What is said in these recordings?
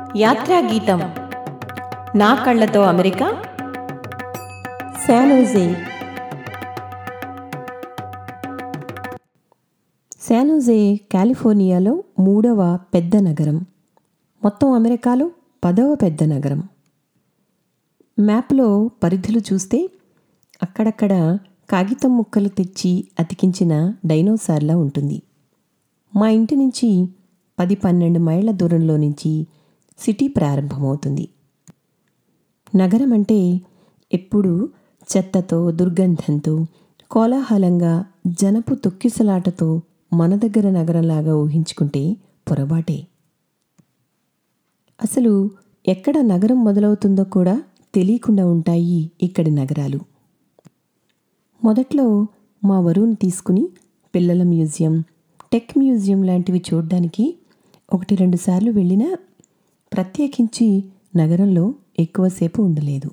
యాత్రా గీతం నా కళ్ళతో అమెరికా శానోజే శానోజే కాలిఫోర్నియాలో మూడవ పెద్ద నగరం మొత్తం అమెరికాలో పదవ పెద్ద నగరం మ్యాప్లో పరిధులు చూస్తే అక్కడక్కడ కాగితం ముక్కలు తెచ్చి అతికించిన డైనోసార్లా ఉంటుంది మా ఇంటి నుంచి పది పన్నెండు మైళ్ళ దూరంలో నుంచి సిటీ ప్రారంభమవుతుంది నగరం అంటే ఎప్పుడు చెత్తతో దుర్గంధంతో కోలాహలంగా జనపు తొక్కిసలాటతో మన దగ్గర నగరంలాగా ఊహించుకుంటే పొరపాటే అసలు ఎక్కడ నగరం మొదలవుతుందో కూడా తెలియకుండా ఉంటాయి ఇక్కడి నగరాలు మొదట్లో మా వరువుని తీసుకుని పిల్లల మ్యూజియం టెక్ మ్యూజియం లాంటివి చూడడానికి ఒకటి రెండు సార్లు వెళ్ళినా ప్రత్యేకించి నగరంలో ఎక్కువసేపు ఉండలేదు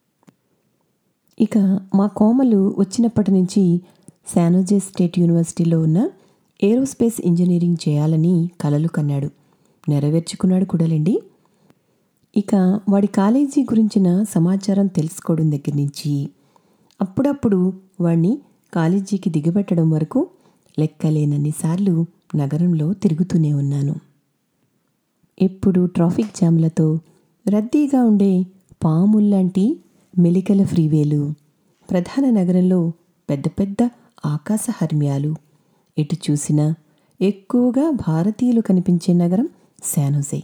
ఇక మా కోమలు వచ్చినప్పటి నుంచి శానోజే స్టేట్ యూనివర్సిటీలో ఉన్న ఏరోస్పేస్ ఇంజనీరింగ్ చేయాలని కలలు కన్నాడు నెరవేర్చుకున్నాడు కూడాలేండి ఇక వాడి కాలేజీ గురించిన సమాచారం తెలుసుకోవడం దగ్గర నుంచి అప్పుడప్పుడు వాణ్ణి కాలేజీకి దిగబెట్టడం వరకు లెక్కలేనన్నిసార్లు నగరంలో తిరుగుతూనే ఉన్నాను ఎప్పుడు ట్రాఫిక్ జామ్లతో రద్దీగా ఉండే పాముల్లాంటి మెలికల ఫ్రీవేలు ప్రధాన నగరంలో పెద్ద పెద్ద ఆకాశ హర్మ్యాలు ఎటు చూసినా ఎక్కువగా భారతీయులు కనిపించే నగరం శానోజే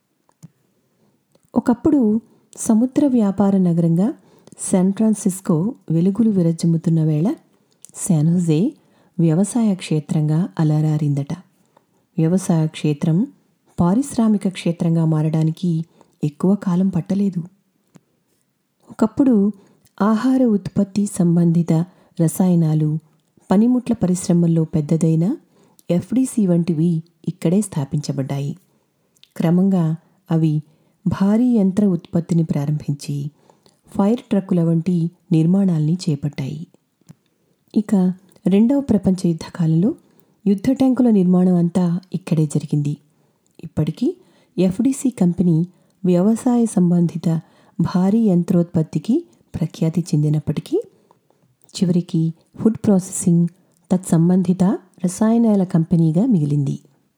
ఒకప్పుడు సముద్ర వ్యాపార నగరంగా శాన్ ఫ్రాన్సిస్కో వెలుగులు విరజిమ్ముతున్న వేళ శానోజే వ్యవసాయ క్షేత్రంగా అలరారిందట వ్యవసాయ క్షేత్రం పారిశ్రామిక క్షేత్రంగా మారడానికి ఎక్కువ కాలం పట్టలేదు ఒకప్పుడు ఆహార ఉత్పత్తి సంబంధిత రసాయనాలు పనిముట్ల పరిశ్రమల్లో పెద్దదైన ఎఫ్డిసి వంటివి ఇక్కడే స్థాపించబడ్డాయి క్రమంగా అవి భారీ యంత్ర ఉత్పత్తిని ప్రారంభించి ఫైర్ ట్రక్కుల వంటి నిర్మాణాల్ని చేపట్టాయి ఇక రెండవ ప్రపంచ యుద్ధ కాలంలో యుద్ధ ట్యాంకుల నిర్మాణం అంతా ఇక్కడే జరిగింది ఇప్పటికీ ఎఫ్డిసి కంపెనీ వ్యవసాయ సంబంధిత భారీ యంత్రోత్పత్తికి ప్రఖ్యాతి చెందినప్పటికీ చివరికి ఫుడ్ ప్రాసెసింగ్ తత్సంబంధిత రసాయనాల కంపెనీగా మిగిలింది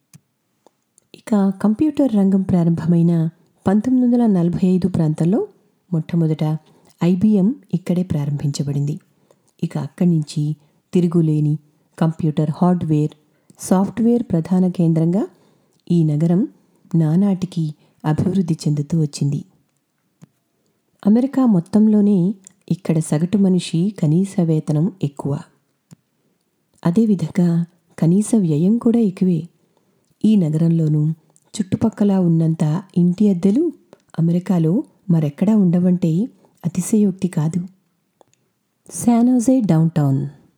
ఇక కంప్యూటర్ రంగం ప్రారంభమైన పంతొమ్మిది వందల నలభై ఐదు ప్రాంతంలో మొట్టమొదట ఐబిఎం ఇక్కడే ప్రారంభించబడింది ఇక అక్కడి నుంచి తిరుగులేని కంప్యూటర్ హార్డ్వేర్ సాఫ్ట్వేర్ ప్రధాన కేంద్రంగా ఈ నగరం నానాటికి అభివృద్ధి చెందుతూ వచ్చింది అమెరికా మొత్తంలోనే ఇక్కడ సగటు మనిషి కనీస వేతనం ఎక్కువ అదేవిధంగా కనీస వ్యయం కూడా ఎక్కువే ఈ నగరంలోనూ చుట్టుపక్కల ఉన్నంత ఇంటి అద్దెలు అమెరికాలో మరెక్కడా ఉండవంటే అతిశయోక్తి కాదు శానోజే డౌన్ టౌన్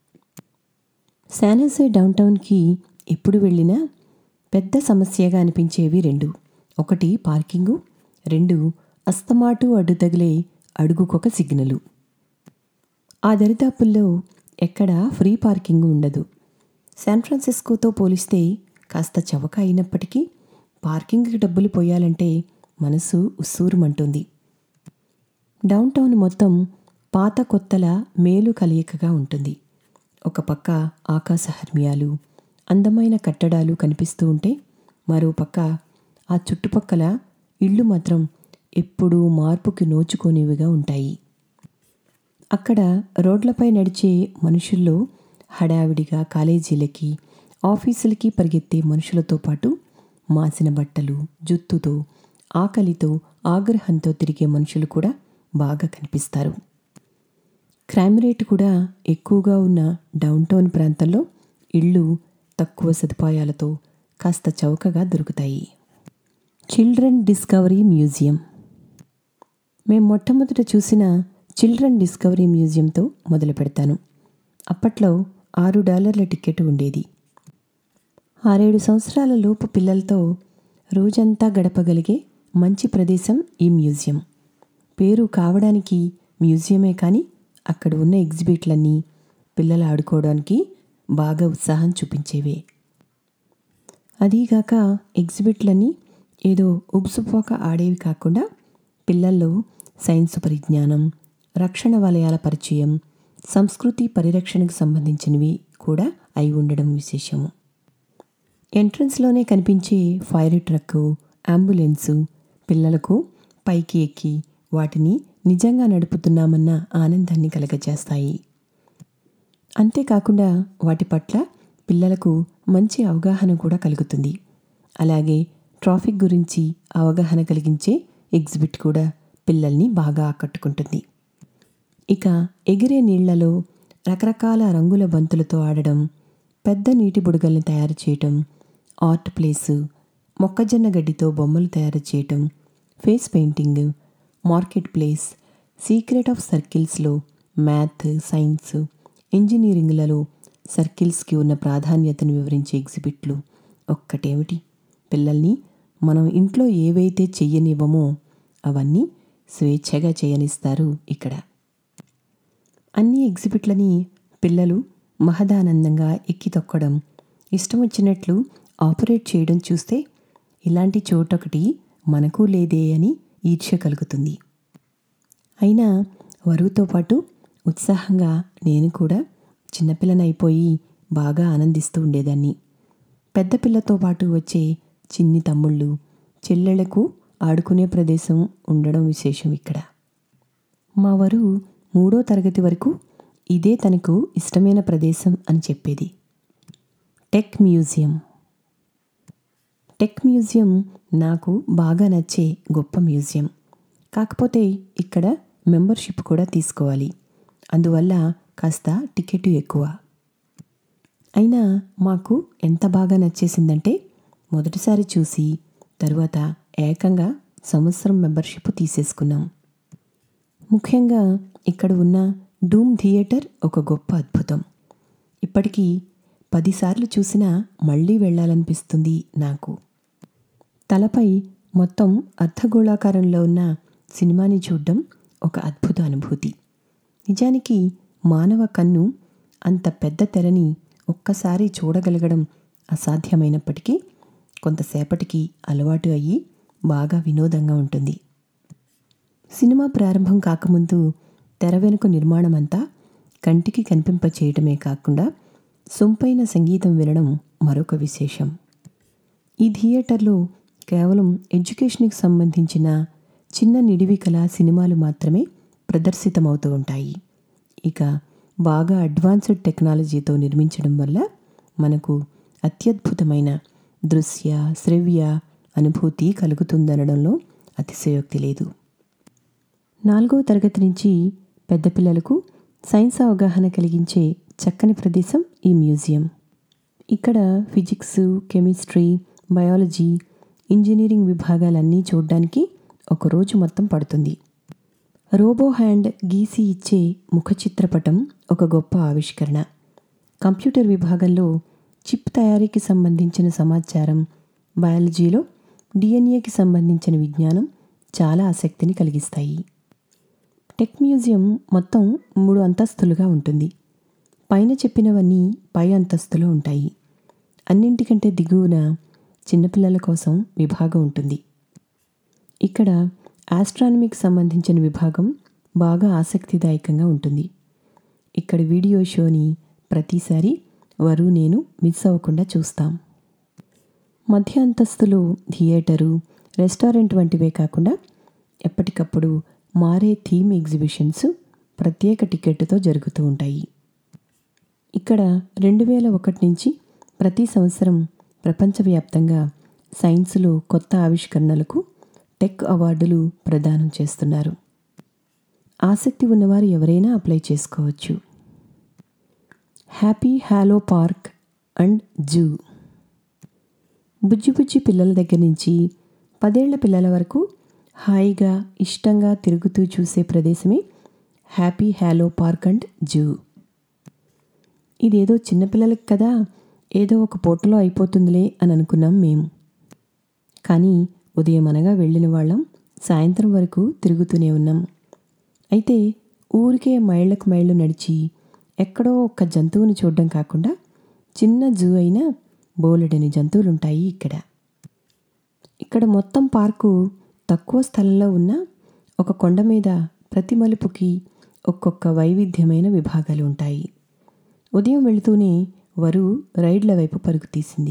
శానోజే డౌన్ టౌన్కి ఎప్పుడు వెళ్ళినా పెద్ద సమస్యగా అనిపించేవి రెండు ఒకటి పార్కింగు రెండు అస్తమాటు అడ్డు తగిలే అడుగుకొక సిగ్నలు ఆ దరిదాపుల్లో ఎక్కడ ఫ్రీ పార్కింగ్ ఉండదు శాన్ ఫ్రాన్సిస్కోతో పోలిస్తే కాస్త చవక అయినప్పటికీ పార్కింగ్కి డబ్బులు పోయాలంటే మనసు ఉస్సూరుమంటుంది డౌన్ టౌన్ మొత్తం పాత కొత్తల మేలు కలయికగా ఉంటుంది ఒక పక్క ఆకాశ హర్మ్యాలు అందమైన కట్టడాలు కనిపిస్తూ ఉంటే మరో పక్క ఆ చుట్టుపక్కల ఇళ్ళు మాత్రం ఎప్పుడూ మార్పుకి నోచుకోనివిగా ఉంటాయి అక్కడ రోడ్లపై నడిచే మనుషుల్లో హడావిడిగా కాలేజీలకి ఆఫీసులకి పరిగెత్తే మనుషులతో పాటు మాసిన బట్టలు జుత్తుతో ఆకలితో ఆగ్రహంతో తిరిగే మనుషులు కూడా బాగా కనిపిస్తారు క్రైమ్ రేటు కూడా ఎక్కువగా ఉన్న డౌన్ టౌన్ ప్రాంతంలో ఇళ్ళు తక్కువ సదుపాయాలతో కాస్త చౌకగా దొరుకుతాయి చిల్డ్రన్ డిస్కవరీ మ్యూజియం మేము మొట్టమొదట చూసిన చిల్డ్రన్ డిస్కవరీ మ్యూజియంతో మొదలు పెడతాను అప్పట్లో ఆరు డాలర్ల టికెట్ ఉండేది ఆరేడు సంవత్సరాల లోపు పిల్లలతో రోజంతా గడపగలిగే మంచి ప్రదేశం ఈ మ్యూజియం పేరు కావడానికి మ్యూజియమే కానీ అక్కడ ఉన్న ఎగ్జిబిట్లన్నీ పిల్లలు ఆడుకోవడానికి బాగా ఉత్సాహం చూపించేవే అదీగాక ఎగ్జిబిట్లన్నీ ఏదో ఉబుసుపోక ఆడేవి కాకుండా పిల్లల్లో సైన్స్ పరిజ్ఞానం రక్షణ వలయాల పరిచయం సంస్కృతి పరిరక్షణకు సంబంధించినవి కూడా అయి ఉండడం విశేషము ఎంట్రన్స్లోనే కనిపించే ఫైర్ ట్రక్కు అంబులెన్సు పిల్లలకు పైకి ఎక్కి వాటిని నిజంగా నడుపుతున్నామన్న ఆనందాన్ని కలగజేస్తాయి అంతేకాకుండా వాటి పట్ల పిల్లలకు మంచి అవగాహన కూడా కలుగుతుంది అలాగే ట్రాఫిక్ గురించి అవగాహన కలిగించే ఎగ్జిబిట్ కూడా పిల్లల్ని బాగా ఆకట్టుకుంటుంది ఇక ఎగిరే నీళ్లలో రకరకాల రంగుల బంతులతో ఆడడం పెద్ద నీటి బుడగల్ని తయారు చేయటం ఆర్ట్ ప్లేసు మొక్కజొన్న గడ్డితో బొమ్మలు తయారు చేయటం face painting market place secret of సర్కిల్స్లో మ్యాథ్ సైన్స్ ఇంజనీరింగ్లలో సర్కిల్స్కి ఉన్న ప్రాధాన్యతను వివరించే ఎగ్జిబిట్లు ఒక్కటేమిటి పిల్లల్ని మనం ఇంట్లో ఏవైతే చెయ్యనివ్వమో అవన్నీ స్వేచ్ఛగా చేయనిస్తారు ఇక్కడ అన్ని ఎగ్జిబిట్లని పిల్లలు మహదానందంగా ఎక్కి తొక్కడం ఇష్టం వచ్చినట్లు ఆపరేట్ చేయడం చూస్తే ఇలాంటి చోటొకటి మనకు లేదే అని ఈర్ష్య కలుగుతుంది అయినా వరువుతో పాటు ఉత్సాహంగా నేను కూడా చిన్నపిల్లనైపోయి బాగా ఆనందిస్తూ ఉండేదాన్ని పెద్ద పిల్లతో పాటు వచ్చే చిన్ని తమ్ముళ్ళు చెల్లెళ్లకు ఆడుకునే ప్రదేశం ఉండడం విశేషం ఇక్కడ మా వరు మూడో తరగతి వరకు ఇదే తనకు ఇష్టమైన ప్రదేశం అని చెప్పేది టెక్ మ్యూజియం టెక్ మ్యూజియం నాకు బాగా నచ్చే గొప్ప మ్యూజియం కాకపోతే ఇక్కడ మెంబర్షిప్ కూడా తీసుకోవాలి అందువల్ల కాస్త టికెట్ ఎక్కువ అయినా మాకు ఎంత బాగా నచ్చేసిందంటే మొదటిసారి చూసి తరువాత ఏకంగా సంవత్సరం మెంబర్షిప్ తీసేసుకున్నాం ముఖ్యంగా ఇక్కడ ఉన్న డూమ్ థియేటర్ ఒక గొప్ప అద్భుతం ఇప్పటికీ పదిసార్లు చూసినా మళ్ళీ వెళ్ళాలనిపిస్తుంది నాకు తలపై మొత్తం అర్ధగోళాకారంలో ఉన్న సినిమాని చూడడం ఒక అద్భుత అనుభూతి నిజానికి మానవ కన్ను అంత పెద్ద తెరని ఒక్కసారి చూడగలగడం అసాధ్యమైనప్పటికీ కొంతసేపటికి అలవాటు అయ్యి బాగా వినోదంగా ఉంటుంది సినిమా ప్రారంభం కాకముందు తెర వెనుక నిర్మాణం అంతా కంటికి కనిపింప చేయటమే కాకుండా సొంపైన సంగీతం వినడం మరొక విశేషం ఈ థియేటర్లో కేవలం ఎడ్యుకేషన్కి సంబంధించిన చిన్న నిడివి కల సినిమాలు మాత్రమే ప్రదర్శితమవుతూ ఉంటాయి ఇక బాగా అడ్వాన్స్డ్ టెక్నాలజీతో నిర్మించడం వల్ల మనకు అత్యద్భుతమైన దృశ్య శ్రవ్య అనుభూతి కలుగుతుందనడంలో అతిశయోక్తి లేదు నాలుగవ తరగతి నుంచి పెద్ద పిల్లలకు సైన్స్ అవగాహన కలిగించే చక్కని ప్రదేశం ఈ మ్యూజియం ఇక్కడ ఫిజిక్స్ కెమిస్ట్రీ బయాలజీ ఇంజనీరింగ్ విభాగాలన్నీ చూడడానికి ఒక రోజు మొత్తం పడుతుంది రోబో హ్యాండ్ గీసి ఇచ్చే ముఖ చిత్రపటం ఒక గొప్ప ఆవిష్కరణ కంప్యూటర్ విభాగంలో చిప్ తయారీకి సంబంధించిన సమాచారం బయాలజీలో డిఎన్ఏకి సంబంధించిన విజ్ఞానం చాలా ఆసక్తిని కలిగిస్తాయి టెక్ మ్యూజియం మొత్తం మూడు అంతస్తులుగా ఉంటుంది పైన చెప్పినవన్నీ పై అంతస్తులో ఉంటాయి అన్నింటికంటే దిగువన చిన్నపిల్లల కోసం విభాగం ఉంటుంది ఇక్కడ ఆస్ట్రానమీకి సంబంధించిన విభాగం బాగా ఆసక్తిదాయకంగా ఉంటుంది ఇక్కడ వీడియో షోని ప్రతిసారి వరు నేను మిస్ అవ్వకుండా చూస్తాం మధ్య అంతస్తులో థియేటరు రెస్టారెంట్ వంటివే కాకుండా ఎప్పటికప్పుడు మారే థీమ్ ఎగ్జిబిషన్స్ ప్రత్యేక టికెట్తో జరుగుతూ ఉంటాయి ఇక్కడ రెండు వేల ఒకటి నుంచి ప్రతి సంవత్సరం ప్రపంచవ్యాప్తంగా సైన్స్లో కొత్త ఆవిష్కరణలకు టెక్ అవార్డులు ప్రదానం చేస్తున్నారు ఆసక్తి ఉన్నవారు ఎవరైనా అప్లై చేసుకోవచ్చు happy hollow park and zoo బుజ్జి బుజ్జి పిల్లల దగ్గర నుంచి పదేళ్ల పిల్లల వరకు హాయిగా ఇష్టంగా తిరుగుతూ చూసే ప్రదేశమే happy hollow park and zoo ఇదేదో చిన్నపిల్లలకి కదా ఏదో ఒక పూటలో అయిపోతుందిలే అని అనుకున్నాం మేము కానీ ఉదయం అనగా వెళ్ళిన వాళ్ళం సాయంత్రం వరకు తిరుగుతూనే ఉన్నాం అయితే ఊరికే మైళ్ళకు మైళ్ళు నడిచి ఎక్కడో ఒక్క జంతువుని చూడడం కాకుండా చిన్న జూ అయినా బోలెడని జంతువులుంటాయి ఇక్కడ ఇక్కడ మొత్తం పార్కు తక్కువ స్థలంలో ఉన్న ఒక కొండ మీద ప్రతి మలుపుకి ఒక్కొక్క వైవిధ్యమైన విభాగాలు ఉంటాయి ఉదయం వెళుతూనే వరు రైడ్ల వైపు పరుగు తీసింది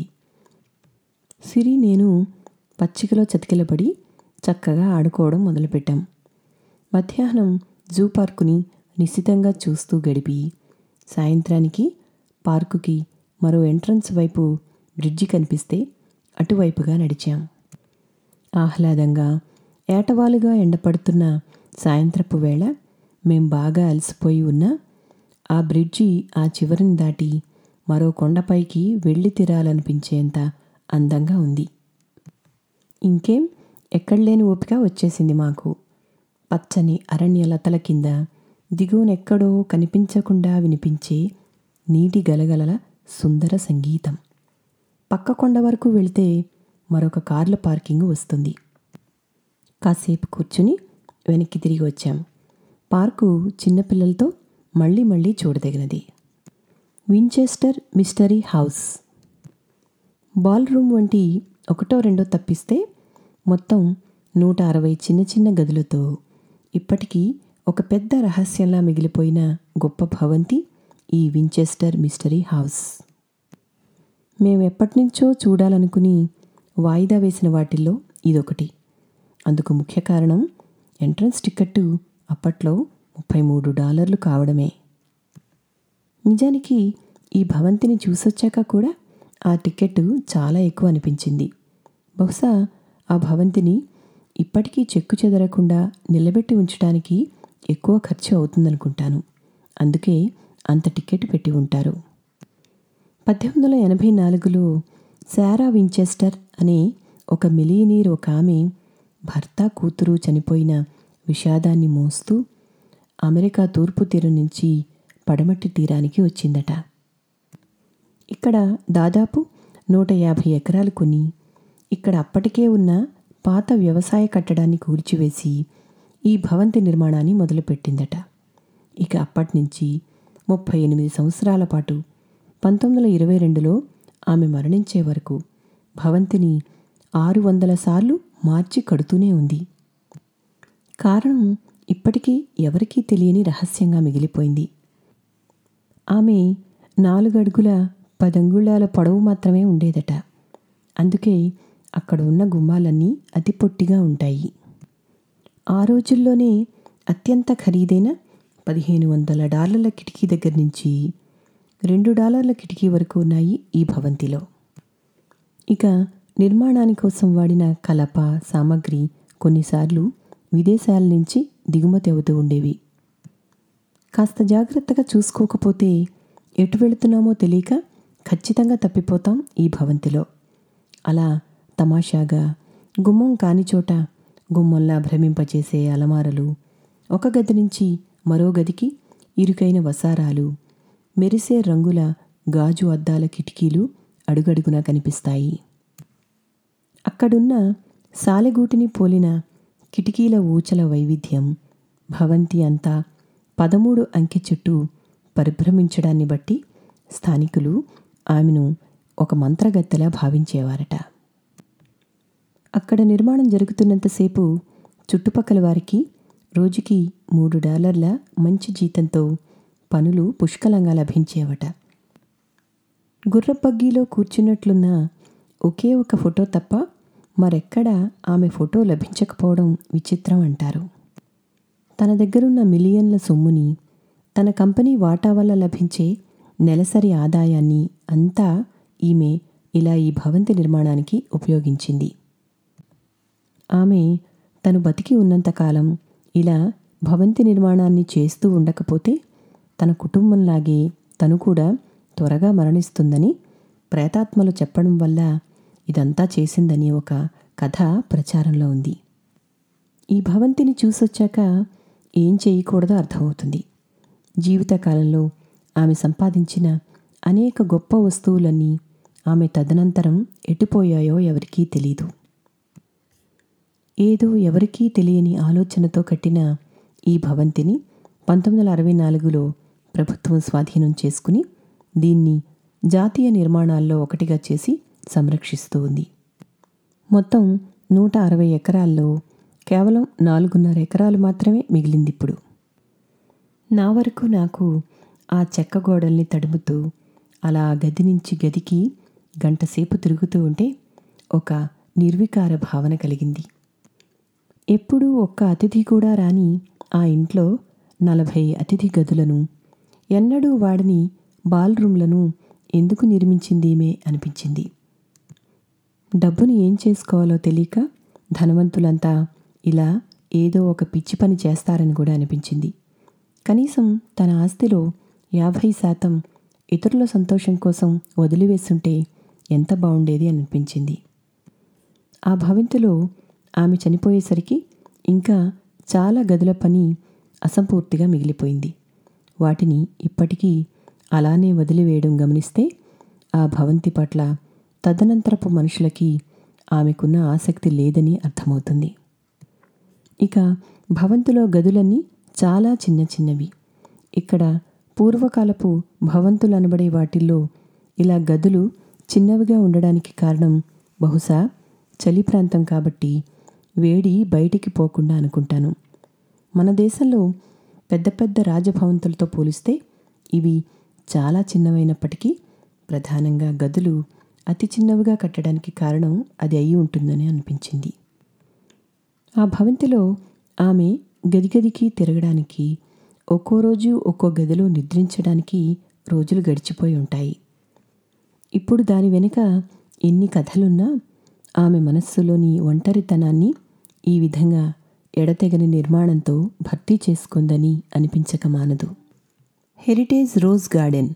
సిరి నేను పచ్చికలో చతికిలబడి చక్కగా ఆడుకోవడం మొదలుపెట్టాం మధ్యాహ్నం జూ పార్కుని నిశితంగా చూస్తూ గడిపి సాయంత్రానికి పార్కుకి మరో ఎంట్రన్స్ వైపు బ్రిడ్జి కనిపిస్తే అటువైపుగా నడిచాం ఆహ్లాదంగా ఏటవాలుగా ఎండపడుతున్న సాయంత్రపు వేళ మేం బాగా అలసిపోయి ఉన్న ఆ బ్రిడ్జి ఆ చివరిని దాటి మరో కొండపైకి వెళ్ళి తిరాలనిపించేంత అందంగా ఉంది ఇంకేం ఎక్కడలేని ఓపిక వచ్చేసింది మాకు పచ్చని అరణ్య లతల కింద దిగువనెక్కడో కనిపించకుండా వినిపించే నీటి గలగలల సుందర సంగీతం పక్క కొండ వరకు వెళితే మరొక కార్ల పార్కింగ్ వస్తుంది కాసేపు కూర్చుని వెనక్కి తిరిగి వచ్చాం పార్కు చిన్నపిల్లలతో మళ్ళీ మళ్ళీ చూడదగినది Winchester mystery house ball room వంటి ఒకటో రెండో తప్పిస్తే మొత్తం నూట అరవై చిన్న చిన్న గదులతో ఇప్పటికీ ఒక పెద్ద రహస్యంలా మిగిలిపోయిన గొప్ప భవంతి ఈ వించెస్టర్ మిస్టరీ హౌస్ మేము ఎప్పటినుంచో చూడాలనుకుని వాయిదా వేసిన వాటిల్లో ఇదొకటి అందుకు ముఖ్య కారణం ఎంట్రన్స్ టికెట్టు అప్పట్లో ముప్పై మూడు డాలర్లు కావడమే నిజానికి ఈ భవంతిని చూసొచ్చాక కూడా ఆ టికెట్ చాలా ఎక్కువ అనిపించింది బహుశా ఆ భవంతిని ఇప్పటికీ చెక్కు చెదరకుండా నిలబెట్టి ఉంచడానికి ఎక్కువ ఖర్చు అవుతుందనుకుంటాను అందుకే అంత టికెట్ పెట్టి ఉంటారు పద్దెనిమిది వందల ఎనభై నాలుగులో శారా వించెస్టర్ అనే ఒక మిలియనీర్ ఒక ఆమె భర్త కూతురు చనిపోయిన విషాదాన్ని మోస్తూ అమెరికా తూర్పు తీరం నుంచి పడమటి తీరానికి వచ్చిందట ఇక్కడ దాదాపు నూట యాభై ఎకరాలు కొని ఇక్కడ అప్పటికే ఉన్న పాత వ్యవసాయ కట్టడాన్ని కూల్చివేసి ఈ భవంతి నిర్మాణాన్ని మొదలుపెట్టిందట ఇక అప్పటి నుంచి ముప్పై ఎనిమిది సంవత్సరాల పాటు పంతొమ్మిది వందల ఇరవై రెండులో ఆమె మరణించే వరకు భవంతిని ఆరు వందల సార్లు మార్చి కడుతూనే ఉంది కారణం ఇప్పటికీ ఎవరికీ తెలియని రహస్యంగా మిగిలిపోయింది ఆమె నాలుగు అడుగుల పదంగుళాల పొడవు మాత్రమే ఉండేదట అందుకే అక్కడ ఉన్న గుమ్మాలన్నీ అతి పొట్టిగా ఉంటాయి ఆ రోజుల్లోనే అత్యంత ఖరీదైన పదిహేను వందల డాలర్ల కిటికీ దగ్గర నుంచి రెండు డాలర్ల కిటికీ వరకు ఉన్నాయి ఈ భవంతిలో ఇక నిర్మాణాని కోసం వాడిన కలప సామగ్రి కొన్నిసార్లు విదేశాల నుంచి దిగుమతి అవుతూ ఉండేవి కాస్త జాగ్రత్తగా చూసుకోకపోతే ఎటు వెళుతున్నామో తెలియక ఖచ్చితంగా తప్పిపోతాం ఈ భవంతిలో అలా తమాషాగా గుమ్మం కాని చోట గుమ్మంలా భ్రమింపచేసే అలమారలు ఒక గది నుంచి మరో గదికి ఇరుకైన వసారాలు మెరిసే రంగుల గాజు అద్దాల కిటికీలు అడుగడుగునా కనిపిస్తాయి అక్కడున్న సాలెగూటిని పోలిన కిటికీల ఊచల వైవిధ్యం భవంతి అంతా పదమూడు అంకె చుట్టూ పరిభ్రమించడాన్ని బట్టి స్థానికులు ఆమెను ఒక మంత్రగత్తెలా భావించేవారట అక్కడ నిర్మాణం జరుగుతున్నంతసేపు చుట్టుపక్కల వారికి రోజుకి మూడు డాలర్ల మంచి జీతంతో పనులు పుష్కలంగా లభించేవట గుర్రబగ్గీలో కూర్చున్నట్లున్న ఒకే ఒక ఫోటో తప్ప మరెక్కడా ఆమె ఫోటో లభించకపోవడం విచిత్రం అంటారు తన దగ్గరున్న మిలియన్ల సొమ్ముని తన కంపెనీ వాటా వల్ల లభించే నెలసరి ఆదాయాన్ని అంతా ఈమె ఇలా ఈ భవంతి నిర్మాణానికి ఉపయోగించింది ఆమె తను బతికి ఉన్నంతకాలం ఇలా భవంతి నిర్మాణాన్ని చేస్తూ ఉండకపోతే తన కుటుంబంలాగే తను కూడా త్వరగా మరణిస్తుందని ప్రేతాత్మలు చెప్పడం వల్ల ఇదంతా చేసిందని ఒక కథ ప్రచారంలో ఉంది ఈ భవంతిని చూసొచ్చాక ఏం చేయకూడదో అర్థమవుతుంది జీవితకాలంలో ఆమె సంపాదించిన అనేక గొప్ప వస్తువులన్నీ ఆమె తదనంతరం ఎటుపోయాయో ఎవరికీ తెలీదు ఏదో ఎవరికీ తెలియని ఆలోచనతో కట్టిన ఈ భవంతిని పంతొమ్మిది వందల అరవై నాలుగులో ప్రభుత్వం స్వాధీనం చేసుకుని దీన్ని జాతీయ నిర్మాణాల్లో ఒకటిగా చేసి సంరక్షిస్తూ ఉంది మొత్తం నూట అరవై ఎకరాల్లో కేవలం నాలుగున్నర ఎకరాలు మాత్రమే మిగిలింది ఇప్పుడు నా వరకు నాకు ఆ చెక్క గోడల్ని తడుముతూ అలా గది నుంచి గదికి గంటసేపు తిరుగుతూ ఉంటే ఒక నిర్వికార భావన కలిగింది ఎప్పుడూ ఒక్క అతిథి కూడా రాని ఆ ఇంట్లో నలభై అతిథి గదులను ఎన్నడూ వాడని బాల్ రూమ్లను ఎందుకు నిర్మించిందీమే అనిపించింది డబ్బును ఏం చేసుకోవాలో తెలియక ధనవంతులంతా ఇలా ఏదో ఒక పిచ్చి పని చేస్తారని కూడా అనిపించింది కనీసం తన ఆస్తిలో యాభై శాతం ఇతరుల సంతోషం కోసం వదిలివేస్తుంటే ఎంత బాగుండేది అని అనిపించింది ఆ భవంతిలో ఆమె చనిపోయేసరికి ఇంకా చాలా గదుల పని అసంపూర్తిగా మిగిలిపోయింది వాటిని ఇప్పటికీ అలానే వదిలివేయడం గమనిస్తే ఆ భవంతి పట్ల తదనంతరపు మనుషులకి ఆమెకున్న ఆసక్తి లేదని అర్థమవుతుంది ఇక భవంతిలో గదులన్నీ చాలా చిన్న చిన్నవి ఇక్కడ పూర్వకాలపు భవంతులు అనబడే వాటిల్లో ఇలా గదులు చిన్నవిగా ఉండడానికి కారణం బహుశా చలి ప్రాంతం కాబట్టి వేడి బయటికి పోకుండా అనుకుంటాను మన దేశంలో పెద్ద పెద్ద రాజభవంతులతో పోలిస్తే ఇవి చాలా చిన్నవైనప్పటికీ ప్రధానంగా గదులు అతి చిన్నవిగా కట్టడానికి కారణం అది అయి ఉంటుందని అనిపించింది ఆ భవంతిలో ఆమె గదిగదికి తిరగడానికి ఒక్కో రోజు ఒక్కో గదిలో నిద్రించడానికి రోజులు గడిచిపోయి ఉంటాయి ఇప్పుడు దాని వెనుక ఎన్ని కథలున్నా ఆమె మనస్సులోని ఒంటరితనాన్ని ఈ విధంగా ఎడతెగని నిర్మాణంతో భర్తీ చేసుకుందని అనిపించక మానదు హెరిటేజ్ రోజ్ గార్డెన్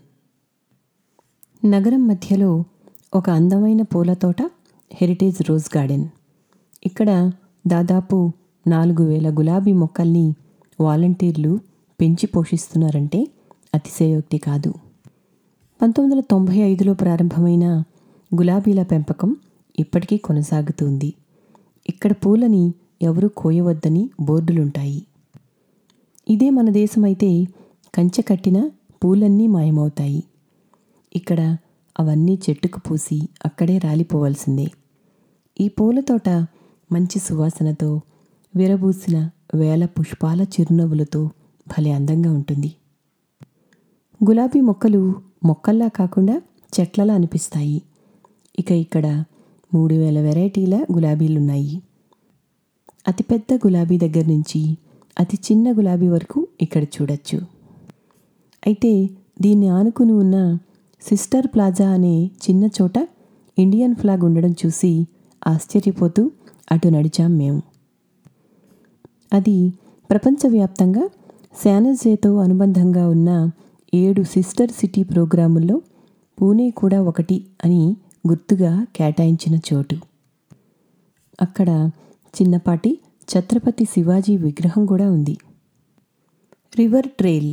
నగరం మధ్యలో ఒక అందమైన పూల తోట హెరిటేజ్ రోజ్ గార్డెన్ ఇక్కడ దాదాపు నాలుగు వేల గులాబీ మొక్కల్ని వాలంటీర్లు పెంచి పోషిస్తున్నారంటే అతిశయోక్తి కాదు పంతొమ్మిది వందల తొంభై ఐదులో ప్రారంభమైన గులాబీల పెంపకం ఇప్పటికీ కొనసాగుతుంది ఇక్కడ పూలని ఎవరూ కోయవద్దని బోర్డులుంటాయి ఇదే మన దేశమైతే కంచె కట్టిన పూలన్నీ మాయమవుతాయి ఇక్కడ అవన్నీ చెట్టుకు పూసి అక్కడే రాలిపోవాల్సిందే ఈ పూల తోట మంచి సువాసనతో విరబూసిన వేల పుష్పాల చిరునవ్వులతో భలే అందంగా ఉంటుంది గులాబీ మొక్కలు మొక్కల్లా కాకుండా చెట్లలా అనిపిస్తాయి ఇక ఇక్కడ మూడు వేల వెరైటీల గులాబీలున్నాయి అతిపెద్ద గులాబీ దగ్గర నుంచి అతి చిన్న గులాబీ వరకు ఇక్కడ చూడొచ్చు అయితే దీన్ని ఆనుకుని ఉన్న సిస్టర్ ప్లాజా అనే చిన్న చోట ఇండియన్ ఫ్లాగ్ ఉండడం చూసి ఆశ్చర్యపోతూ అటు నడిచాం మేము అది ప్రపంచవ్యాప్తంగా శానజేతో అనుబంధంగా ఉన్న ఏడు సిస్టర్ సిటీ ప్రోగ్రాముల్లో పూణే కూడా ఒకటి అని గుర్తుగా కేటాయించిన చోటు అక్కడ చిన్నపాటి ఛత్రపతి శివాజీ విగ్రహం కూడా ఉంది రివర్ ట్రైల్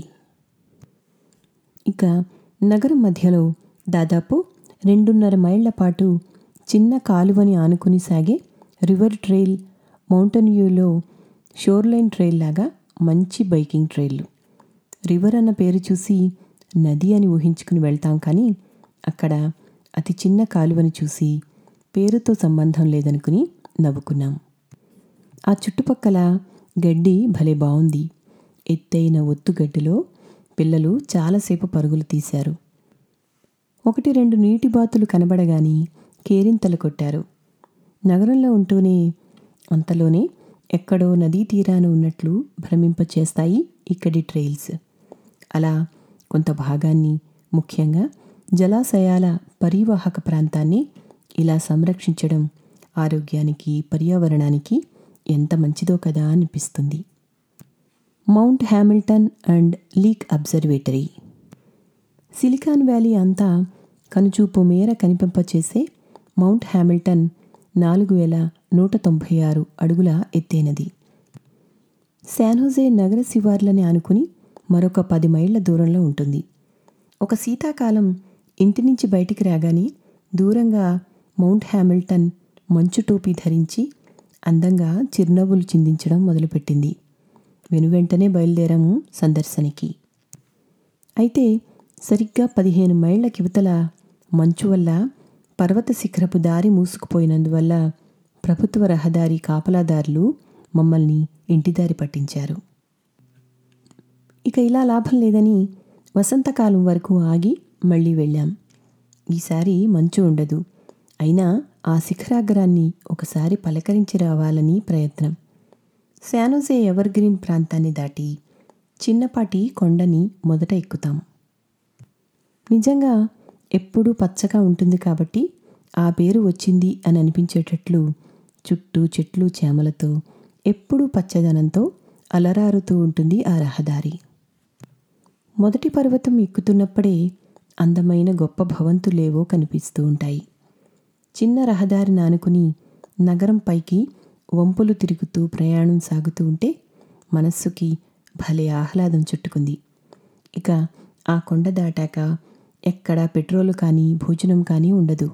ఇక నగరం మధ్యలో దాదాపు రెండున్నర మైళ్ల పాటు చిన్న కాలువని ఆనుకుని సాగే రివర్ ట్రైల్ మౌంటైన్ వ్యూలో షోర్లైన్ ట్రైల్ లాగా మంచి బైకింగ్ ట్రైళ్ళు రివర్ అన్న పేరు చూసి నది అని ఊహించుకుని వెళ్తాం కానీ అక్కడ అతి చిన్న కాలువని చూసి పేరుతో సంబంధం లేదనుకుని నవ్వుకున్నాం ఆ చుట్టుపక్కల గడ్డి భలే బాగుంది ఎత్తైన ఒత్తుగడ్డిలో పిల్లలు చాలాసేపు పరుగులు తీశారు ఒకటి రెండు నీటి బాతులు కనబడగాని కేరింతలు కొట్టారు నగరంలో ఉంటూనే అంతలోనే ఎక్కడో నదీ తీరాన ఉన్నట్లు భ్రమింపచేస్తాయి ఇక్కడి ట్రైల్స్ అలా కొంత భాగాన్ని ముఖ్యంగా జలాశయాల పరివాహక ప్రాంతాన్ని ఇలా సంరక్షించడం ఆరోగ్యానికి పర్యావరణానికి ఎంత మంచిదో కదా అనిపిస్తుంది Mount Hamilton and Lick observatory Silicon Valley అంతా కనుచూపు మేర కనిపింపచేసే మౌంట్ హ్యామిల్టన్ నాలుగు వేల నూట తొంభై ఆరు అడుగుల ఎత్తైనది శాన్హోజే నగర శివార్లని ఆనుకుని మరొక పది మైళ్ళ దూరంలో ఉంటుంది ఒక శీతాకాలం ఇంటి నుంచి బయటికి రాగానే దూరంగా మౌంట్ హ్యామిల్టన్ మంచు టోపీ ధరించి అందంగా చిరునవ్వులు చిందించడం మొదలుపెట్టింది వెనువెంటనే బయలుదేరాము సందర్శనకి అయితే సరిగ్గా పదిహేను మైళ్ళ కివతల మంచు వల్ల పర్వత శిఖరపు దారి మూసుకుపోయినందువల్ల ప్రభుత్వ రహదారి కాపలాదారులు మమ్మల్ని ఇంటిదారి పట్టించారు ఇక ఇలా లాభం లేదని వసంతకాలం వరకు ఆగి మళ్ళీ వెళ్ళాం ఈసారి మంచు ఉండదు అయినా ఆ శిఖరాగ్రాన్ని ఒకసారి పలకరించి రావాలని ప్రయత్నం శానోజే ఎవర్ గ్రీన్ ప్రాంతాన్ని దాటి చిన్నపాటి కొండని మొదట ఎక్కుతాం నిజంగా ఎప్పుడూ పచ్చగా ఉంటుంది కాబట్టి ఆ పేరు వచ్చింది అని అనిపించేటట్లు చుట్టూ చెట్లు చేమలతో ఎప్పుడూ పచ్చదనంతో అలరారుతూ ఉంటుంది ఆ రహదారి మొదటి పర్వతం ఎక్కుతున్నప్పుడే అందమైన గొప్ప భవంతులేవో కనిపిస్తూ ఉంటాయి చిన్న రహదారి నానుకుని నగరం పైకి వంపులు తిరుగుతూ ప్రయాణం సాగుతూ ఉంటే మనస్సుకి భలే ఆహ్లాదం చుట్టుకుంది ఇక ఆ కొండ దాటాక ఎక్కడా పెట్రోలు కానీ భోజనం కానీ ఉండదు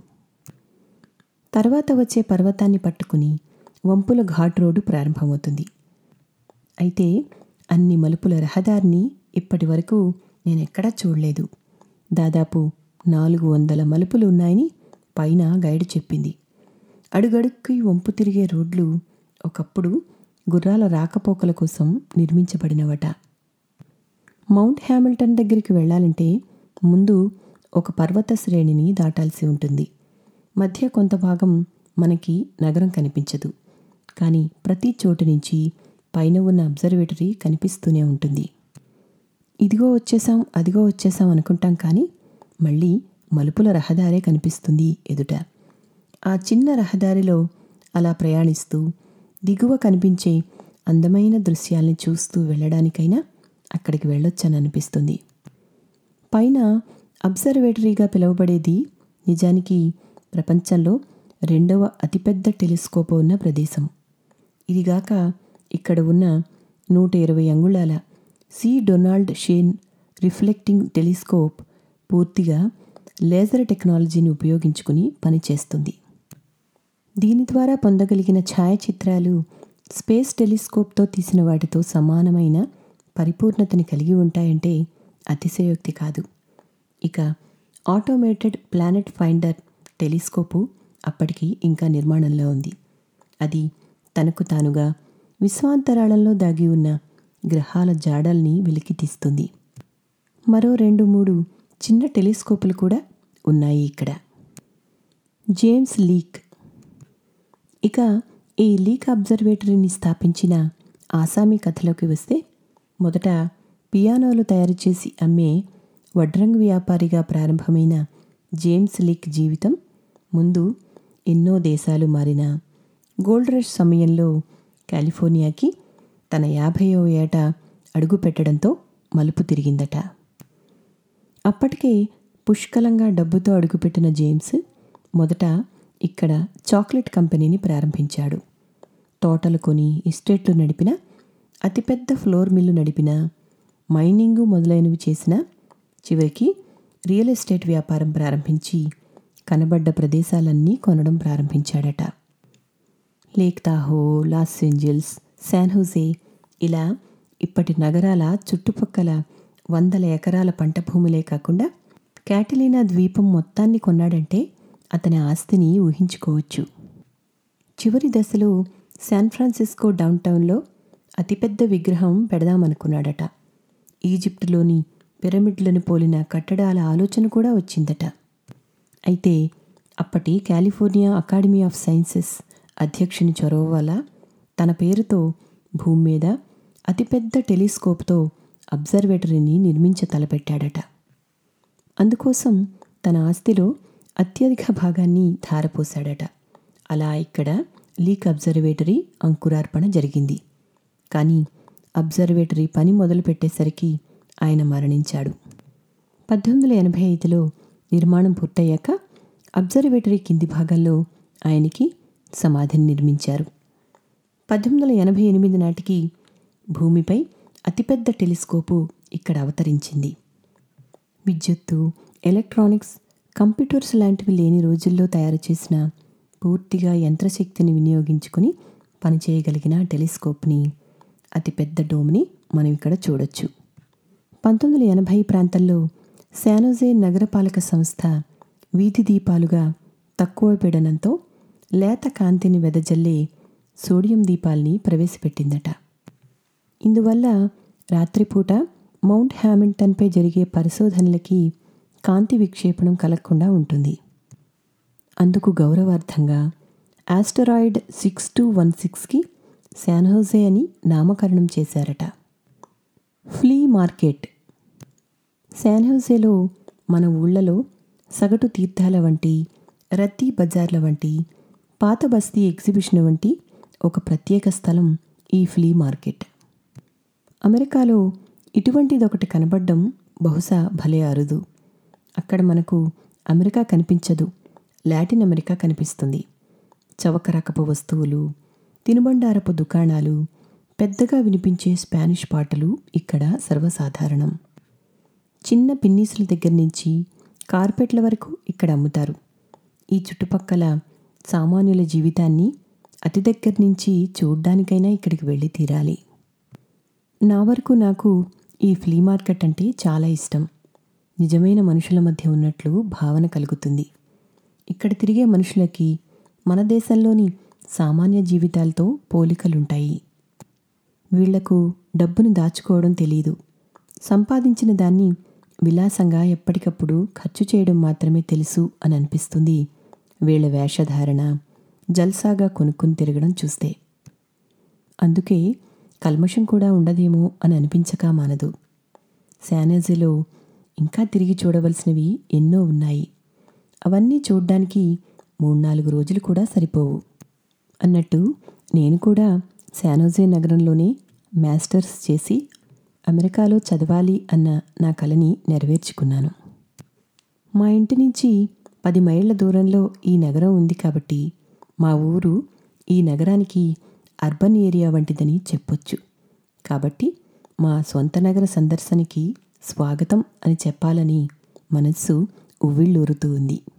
తర్వాత వచ్చే పర్వతాన్ని పట్టుకుని వంపుల ఘాట్ రోడ్డు ప్రారంభమవుతుంది అయితే అన్ని మలుపుల రహదారిని ఇప్పటి వరకు నేను ఎక్కడా చూడలేదు దాదాపు నాలుగు వందల మలుపులు ఉన్నాయని పైన గైడ్ చెప్పింది అడుగడుక్కి వంపు తిరిగే రోడ్లు ఒకప్పుడు గుర్రాల రాకపోకల కోసం నిర్మించబడినవట మౌంట్ హ్యామిల్టన్ దగ్గరికి వెళ్ళాలంటే ముందు ఒక పర్వత శ్రేణిని దాటాల్సి ఉంటుంది మధ్య కొంత భాగం మనకి నగరం కనిపించదు కానీ ప్రతి చోటు నుంచి పైన ఉన్న అబ్జర్వేటరీ కనిపిస్తూనే ఉంటుంది ఇదిగో వచ్చేసాం అదిగో వచ్చేసాం అనుకుంటాం కానీ మళ్ళీ మలుపుల రహదారే కనిపిస్తుంది ఎదుట ఆ చిన్న రహదారిలో అలా ప్రయాణిస్తూ దిగువ కనిపించే అందమైన దృశ్యాల్ని చూస్తూ వెళ్ళడానికైనా అక్కడికి వెళ్ళొచ్చని అనిపిస్తుంది పైన అబ్జర్వేటరీగా పిలువబడేది నిజానికి ప్రపంచంలో రెండవ అతిపెద్ద టెలిస్కోప్ ఉన్న ప్రదేశం ఇదిగాక ఇక్కడ ఉన్న నూట ఇరవై అంగుళాల C Donald Shane reflecting telescope పూర్తిగా లేజర్ టెక్నాలజీని ఉపయోగించుకుని పనిచేస్తుంది దీని ద్వారా పొందగలిగిన ఛాయాచిత్రాలు స్పేస్ టెలిస్కోప్తో తీసిన వాటితో సమానమైన పరిపూర్ణతని కలిగి ఉంటాయంటే అతిశయోక్తి కాదు ఇక ఆటోమేటెడ్ ప్లానెట్ ఫైండర్ టెలిస్కోపు అప్పటికి ఇంకా నిర్మాణంలో ఉంది అది తనకు తానుగా విశ్వాంతరాళంలో దాగి ఉన్న గ్రహాల జాడల్ని వెలికితీస్తుంది మరో రెండు మూడు చిన్న టెలిస్కోపులు కూడా ఉన్నాయి ఇక్కడ జేమ్స్ లీక్ ఇక ఈ లీక్ అబ్జర్వేటరీని స్థాపించిన ఆసామీ కథలోకి వస్తే మొదట పియానోలు తయారు చేసి అమ్మే వడ్రంగి వ్యాపారిగా ప్రారంభమైన జేమ్స్ లీక్ జీవితం ముందు ఎన్నో దేశాలు మారిన గోల్డ్ రష్ సమయంలో కాలిఫోర్నియాకి తన యాభైవ ఏట అడుగు పెట్టడంతో మలుపు తిరిగిందట అప్పటికే పుష్కలంగా డబ్బుతో అడుగుపెట్టిన జేమ్స్ మొదట ఇక్కడ చాక్లెట్ కంపెనీని ప్రారంభించాడు తోటలు కొని ఎస్టేట్లు నడిపిన అతిపెద్ద ఫ్లోర్ మిల్లు నడిపిన మైనింగు మొదలైనవి చేసిన చివరికి రియల్ ఎస్టేట్ వ్యాపారం ప్రారంభించి కనబడ్డ ప్రదేశాలన్నీ కొనడం ప్రారంభించాడట Lake Tahoe Los Angeles San Jose ఇలా ఇప్పటి నగరాల చుట్టుపక్కల వందల ఎకరాల పంట భూములే కాకుండా క్యాటలీనా ద్వీపం మొత్తాన్ని కొన్నాడంటే అతని ఆస్తిని ఊహించుకోవచ్చు చివరి దశలో శాన్ ఫ్రాన్సిస్కో డౌన్ టౌన్లో అతిపెద్ద విగ్రహం పెడదామనుకున్నాడట ఈజిప్టులోని పిరమిడ్లను పోలిన కట్టడాల ఆలోచన కూడా వచ్చిందట అయితే అప్పటి కాలిఫోర్నియా అకాడమీ ఆఫ్ సైన్సెస్ అధ్యక్షుని చొరవ వల్ల తన పేరుతో భూమి మీద అతిపెద్ద టెలిస్కోప్తో అబ్జర్వేటరీని నిర్మించ తలపెట్టాడట అందుకోసం తన ఆస్తిలో అత్యధిక భాగాన్ని ధారపోశాడట అలా ఇక్కడ లీక్ అబ్జర్వేటరీ అంకురార్పణ జరిగింది కానీ అబ్జర్వేటరీ పని మొదలుపెట్టేసరికి ఆయన మరణించాడు పద్దెనిమిది వందల ఎనభై ఐదులో నిర్మాణం పూర్తయ్యాక అబ్జర్వేటరీ కింది భాగంలో ఆయనకి సమాధిని నిర్మించారు పద్దెనిమిది వందల ఎనభై ఎనిమిది నాటికి భూమిపై అతిపెద్ద టెలిస్కోపు ఇక్కడ అవతరించింది విద్యుత్తు ఎలక్ట్రానిక్స్ కంప్యూటర్స్ లాంటివి లేని రోజుల్లో తయారు చేసిన పూర్తిగా యంత్రశక్తిని వినియోగించుకుని పనిచేయగలిగిన టెలిస్కోప్ని అతిపెద్ద డోమ్ని మనం ఇక్కడ చూడొచ్చు పంతొమ్మిది వందల ఎనభై ప్రాంతంలో శానోజే నగరపాలక సంస్థ వీధి దీపాలుగా తక్కువ పీడనంతో లేత కాంతిని వెదజల్లే సోడియం దీపాల్ని ప్రవేశపెట్టిందట ఇందువల్ల రాత్రిపూట మౌంట్ హ్యామిల్టన్పై జరిగే పరిశోధనలకి కాంతి విక్షేపణం కలగకుండా ఉంటుంది అందుకు గౌరవార్థంగా ఆస్టరాయిడ్ సిక్స్ టూ వన్ సిక్స్కి శాన్హోజే అని నామకరణం చేశారట ఫ్లీ మార్కెట్ శాన్హోజేలో మన ఊళ్ళలో సగటు తీర్థాల వంటి రద్దీ బజార్ల వంటి పాత బస్తీ ఎగ్జిబిషన్ వంటి ఒక ప్రత్యేక స్థలం ఈ ఫ్లీ మార్కెట్ అమెరికాలో ఇటువంటిదొకటి కనబడడం బహుశా భలే అరుదు అక్కడ మనకు అమెరికా కనిపించదు లాటిన్ అమెరికా కనిపిస్తుంది చవక రకపు వస్తువులు తినుబండారపు దుకాణాలు పెద్దగా వినిపించే స్పానిష్ పాటలు ఇక్కడ సర్వసాధారణం చిన్న పిన్నీసుల దగ్గర నుంచి కార్పెట్ల వరకు ఇక్కడ అమ్ముతారు ఈ చుట్టుపక్కల సామాన్యుల జీవితాన్ని అతి దగ్గర నుంచి చూడ్డానికైనా ఇక్కడికి వెళ్ళి తీరాలి నా వరకు నాకు ఈ ఫ్లీ మార్కెట్ అంటే చాలా ఇష్టం నిజమైన మనుషుల మధ్య ఉన్నట్లు భావన కలుగుతుంది ఇక్కడ తిరిగే మనుషులకి మన దేశంలోని సామాన్య జీవితాలతో పోలికలుంటాయి వీళ్లకు డబ్బును దాచుకోవడం తెలియదు సంపాదించిన దాన్ని విలాసంగా ఎప్పటికప్పుడు ఖర్చు చేయడం మాత్రమే తెలుసు అని అనిపిస్తుంది వీళ్ళ వేషధారణ జల్సాగా కొనుక్కుని తిరగడం చూస్తే అందుకే కల్మషం కూడా ఉండదేమో అని అనిపించక మానదు శానేజీలో ఇంకా తిరిగి చూడవలసినవి ఎన్నో ఉన్నాయి అవన్నీ చూడ్డానికి మూడు నాలుగు రోజులు కూడా సరిపోవు అన్నట్టు నేను కూడా శానోజే నగరంలోనే మాస్టర్స్ చేసి అమెరికాలో చదవాలి అన్న నా కలని నెరవేర్చుకున్నాను మా ఇంటి నుంచి పది మైళ్ళ దూరంలో ఈ నగరం ఉంది కాబట్టి మా ఊరు ఈ నగరానికి అర్బన్ ఏరియా వంటిదని చెప్పొచ్చు కాబట్టి మా సొంత నగర సందర్శనకి స్వాగతం అని చెప్పాలని మనస్సు ఉవ్విళ్ళూరుతూ ఉంది